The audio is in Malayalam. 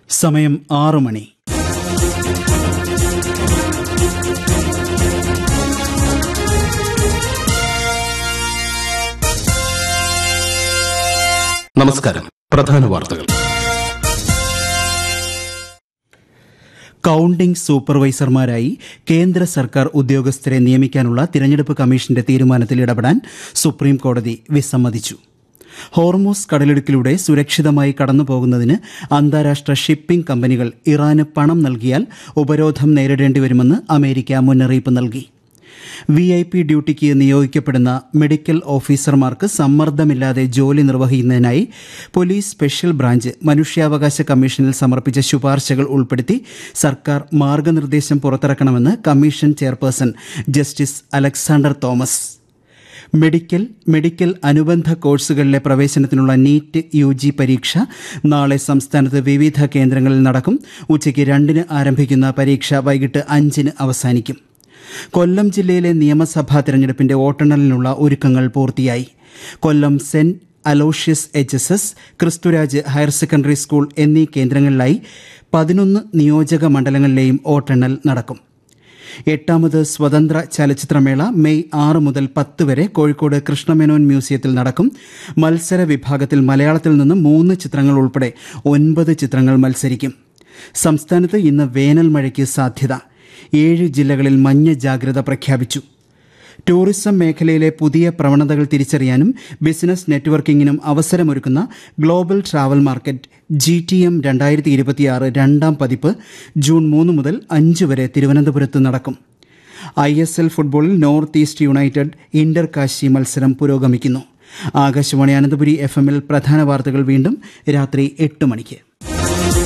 സമയം ആറു മണി നമസ്കാരം പ്രധാന വാർത്തകൾ കൌണ്ടിംഗ് സൂപ്പർവൈസർമാരായി കേന്ദ്ര സർക്കാർ ഉദ്യോഗസ്ഥരെ നിയമിക്കാനുള്ള തിരഞ്ഞെടുപ്പ് കമ്മീഷന്റെ തീരുമാനത്തിൽ ഇടപെടാൻ സുപ്രീം കോടതി വിസമ്മതിച്ചു ഹോർമൂസ് കടലിടുക്കിലൂടെ സുരക്ഷിതമായി കടന്നുപോകുന്നതിന് അന്താരാഷ്ട്ര ഷിപ്പിംഗ് കമ്പനികൾ ഇറാന് പണം നൽകിയാൽ ഉപരോധം നേരിടേണ്ടി വരുമെന്ന് അമേരിക്ക മുന്നറിയിപ്പ് നൽകി വി ഐ പി ഡ്യൂട്ടിക്ക് നിയോഗിക്കപ്പെടുന്ന മെഡിക്കൽ ഓഫീസർമാർക്ക് സമ്മർദ്ദമില്ലാതെ ജോലി നിർവഹിക്കുന്നതിനായി പോലീസ് സ്പെഷ്യൽ ബ്രാഞ്ച് മനുഷ്യാവകാശ കമ്മീഷനിൽ സമർപ്പിച്ച ശുപാർശകൾ ഉൾപ്പെടുത്തി സർക്കാർ മാർഗനിർദ്ദേശം പുറത്തിറക്കണമെന്ന് commission chairperson Justice Alexander Thomas medical medical അനുബന്ധ കോഴ്സുകളിലെ പ്രവേശനത്തിനുള്ള നീറ്റ് യു ജി പരീക്ഷ നാളെ സംസ്ഥാനത്ത് വിവിധ കേന്ദ്രങ്ങളിൽ നടക്കും ഉച്ചയ്ക്ക് രണ്ടിന് ആരംഭിക്കുന്ന പരീക്ഷ വൈകിട്ട് അഞ്ചിന് അവസാനിക്കും കൊല്ലം ജില്ലയിലെ നിയമസഭാ തെരഞ്ഞെടുപ്പിന്റെ വോട്ടെണ്ണലിനുള്ള ഒരുക്കങ്ങൾ പൂർത്തിയായി Kollam Saint Aloysius H S S Kristuraj higher secondary school എന്നീ കേന്ദ്രങ്ങളിലായി പതിനൊന്ന് നിയോജക മണ്ഡലങ്ങളിലെയും വോട്ടെണ്ണൽ നടക്കും എട്ടാമത് സ്വതന്ത്ര ചലച്ചിത്രമേള മെയ് ആറ് മുതൽ പത്ത് വരെ കോഴിക്കോട് കൃഷ്ണമേനോൻ മ്യൂസിയത്തിൽ നടക്കും മത്സര വിഭാഗത്തിൽ മലയാളത്തിൽ നിന്ന് മൂന്ന് ചിത്രങ്ങൾ ഉൾപ്പെടെ ഒൻപത് ചിത്രങ്ങൾ മത്സരിക്കും സംസ്ഥാനത്ത് ഇന്ന് വേനൽ മഴയ്ക്ക് സാധ്യത ഏഴ് ജില്ലകളിൽ മഞ്ഞ ജാഗ്രത പ്രഖ്യാപിച്ചു ടൂറിസം മേഖലയിലെ പുതിയ പ്രവണതകൾ തിരിച്ചറിയാനും ബിസിനസ് നെറ്റ്വർക്കിംഗിനും അവസരമൊരുക്കുന്ന global travel market G T M രണ്ടായിരത്തി ഇരുപത്തിയാറ് രണ്ടാം പതിപ്പ് ജൂൺ മൂന്ന് മുതൽ അഞ്ച് വരെ തിരുവനന്തപുരത്ത് നടക്കും ഐ എസ് എൽ ഫുട്ബോളിൽ North East United Inter Kashi മത്സരം പുരോഗമിക്കുന്നു ആകാശവാണി അനന്തപുരി എഫ് എമ്മിൽ പ്രധാന വാർത്തകൾ വീണ്ടും രാത്രി എട്ട് മണിക്ക്